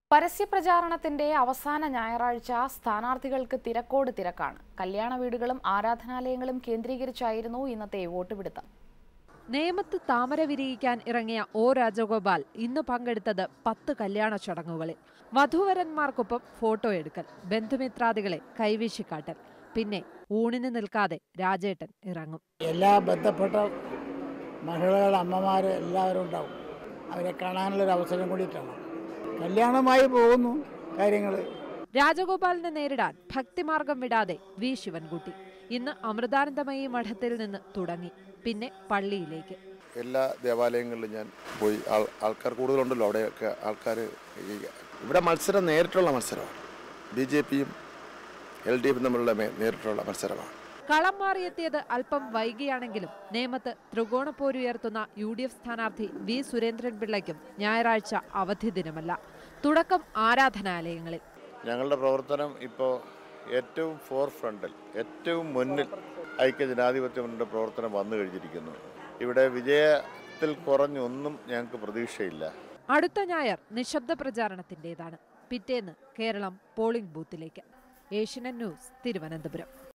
പരസ്യപ്രചാരണത്തിന്റെ അവസാന ഞായറാഴ്ച സ്ഥാനാർത്ഥികൾക്ക് തിരക്കോട് തിരക്കാണ് കല്യാണ വീടുകളും ആരാധനാലയങ്ങളും കേന്ദ്രീകരിച്ചായിരുന്നു ഇന്നത്തെ വോട്ടുപിടുത്തം നേമത്ത് താമര വിരിയിക്കാൻ ഇറങ്ങിയ ഒ രാജഗോപാൽ ഇന്ന് പങ്കെടുത്തത് പത്ത് കല്യാണ ചടങ്ങുകളിൽ വധൂവരന്മാർക്കൊപ്പം ഫോട്ടോ എടുക്കൽ ബന്ധുമിത്രാദികളെ കൈവീശിക്കാട്ടൽ പിന്നെ ഊണിന് നിൽക്കാതെ രാജേട്ടൻ ഇറങ്ങും എല്ലാ ബന്ധപ്പെട്ട മഹിളകൾ അമ്മമാർ എല്ലാവരും ഉണ്ടാവും അവരെ കാണാനുള്ളൊരു അവസരം കൂടിയിട്ടാണ് കല്യാണമായി പോകുന്നു കാര്യങ്ങൾ രാജഗോപാലിനെ നേരിടാൻ ഭക്തിമാർഗം വിടാതെ വി ശിവൻകുട്ടി ഇന്ന് അമൃതാനന്ദമയി മഠത്തിൽ നിന്ന് തുടങ്ങി പിന്നെ പള്ളിയിലേക്ക് എല്ലാ ദേവാലയങ്ങളിലും ഞാൻ പോയി ആൾ ആൾക്കാർ കൂടുതലുണ്ടല്ലോ അവിടെയൊക്കെ ആൾക്കാർ ഇവിടെ മത്സരം നേരിട്ടുള്ള മത്സരമാണ് ബി ജെ പിയും എൽ ഡി എഫും തമ്മിലുള്ള മേ- നേരിട്ടുള്ള മത്സരമാണ് കളം മാറിയെത്തിയത് അല്പം വൈകിയാണെങ്കിലും നേമത്ത് ത്രികോണപ്പോരുയർത്തുന്ന യു ഡി എഫ് സ്ഥാനാർത്ഥി വി സുരേന്ദ്രൻപിള്ളയ്ക്കും ഞായറാഴ്ച അവധി ദിനമല്ല തുടക്കം ആരാധനാലയങ്ങളിൽ ഞങ്ങളുടെ പ്രവർത്തനം ഇപ്പോൾ ഏറ്റവും ഫോർ ഫ്രണ്ടിൽ ഏറ്റവും മുന്നിൽ ഐക്യ ജനാധിപത്യ മുന്നണിയുടെ പ്രവർത്തനം വന്നു കഴിഞ്ഞിരിക്കുന്നു ഇവിടെ വിജയത്തിൽ കുറഞ്ഞൊന്നും ഞങ്ങൾക്ക് പ്രതീക്ഷയില്ല അടുത്ത ഞായർ നിശബ്ദ പ്രചാരണത്തിന്റേതാണ് പിറ്റേന്ന് കേരളം പോളിംഗ് ബൂത്തിലേക്ക് ഏഷ്യനെറ്റ് ന്യൂസ് തിരുവനന്തപുരം